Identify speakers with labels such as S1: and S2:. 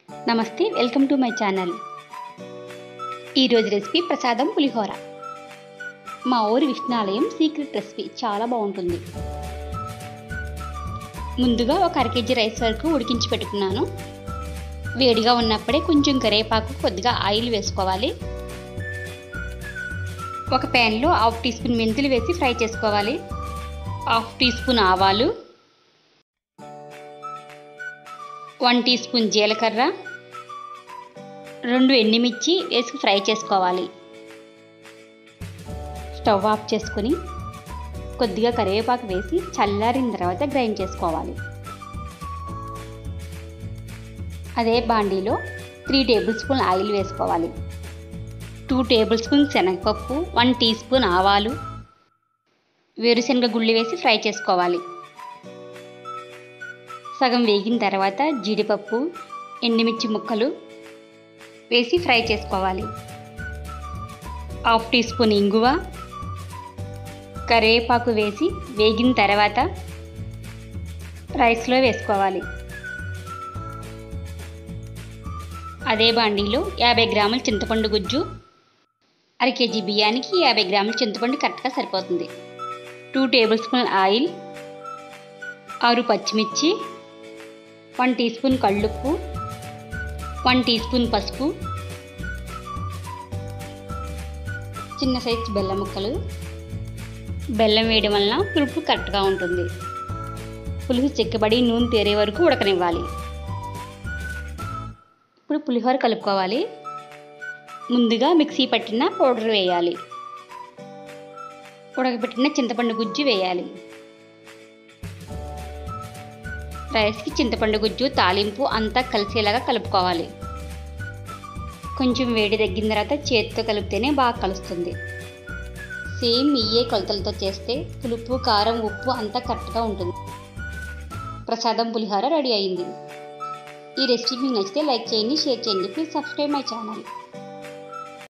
S1: నమస్తే welcome to my channel ఈరోజు recipe prasadam pulihora మా ఊరి విష్ణాలయం సీక్రెట్ రెసిపీ చాలా బాగుంటుంది ముందుగా ఒక అర కేజీ రైస్ వరకు ఉడికించి పెట్టుకున్నాను వేడిగా ఉన్నప్పుడే కొంచెం కరివేపాకు కొద్దిగా ఆయిల్ వేసుకోవాలి ఒక ప్యాన్లో హాఫ్ టీ స్పూన్ మెంతులు వేసి ఫ్రై చేసుకోవాలి హాఫ్ టీ స్పూన్ ఆవాలు వన్ టీ స్పూన్ జీలకర్ర రెండు ఎండుమిర్చి వేసి ఫ్రై చేసుకోవాలి స్టవ్ ఆఫ్ చేసుకొని కొద్దిగా కరివేపాకు వేసి చల్లారిన తర్వాత గ్రైండ్ చేసుకోవాలి అదే బాండీలో త్రీ టేబుల్ స్పూన్ ఆయిల్ వేసుకోవాలి టూ టేబుల్ స్పూన్ శనగపప్పు వన్ టీ స్పూన్ ఆవాలు వేరుశనగ గుళ్ళు వేసి ఫ్రై చేసుకోవాలి సగం వేగిన తర్వాత జీడిపప్పు ఎండుమిర్చి ముక్కలు వేసి ఫ్రై చేసుకోవాలి హాఫ్ టీ స్పూన్ ఇంగువ కరివేపాకు వేసి వేగిన తర్వాత రైస్లో వేసుకోవాలి అదే బాండీలో యాభై గ్రాముల చింతపండు గుజ్జు అర కేజీ బియ్యానికి యాభై గ్రాముల చింతపండు కరెక్ట్గా సరిపోతుంది టూ టేబుల్ స్పూన్ ఆయిల్ ఆరు పచ్చిమిర్చి వన్ టీ స్పూన్ కళ్ళుప్పు వన్ టీ స్పూన్ పసుపు చిన్న సైజ్ బెల్లం ముక్కలు బెల్లం వేయడం వలన పులుపు కరెక్ట్గా ఉంటుంది పులుసు చెక్కబడి నూనె తేరే వరకు ఉడకనివ్వాలి ఇప్పుడు పులిహోర కలుపుకోవాలి ముందుగా మిక్సీ పట్టిన పౌడర్ వేయాలి ఉడకబెట్టిన చింతపండు గుజ్జు వేయాలి రైస్కి చింతపండు గుజ్జు తాలింపు అంతా కలిసేలాగా కలుపుకోవాలి కొంచెం వేడి తగ్గిన తర్వాత చేతితో కలిపితేనే బాగా కలుస్తుంది సేమ్ ఇయ్యే కొలతలతో చేస్తే పులుపు కారం ఉప్పు అంతా కరెక్ట్గా ఉంటుంది ప్రసాదం పులిహోర రెడీ అయింది ఈ రెసిపీ మీకు నచ్చితే లైక్ చేయండి షేర్ చేయండి ప్లీజ్ సబ్స్క్రైబ్ మై ఛానల్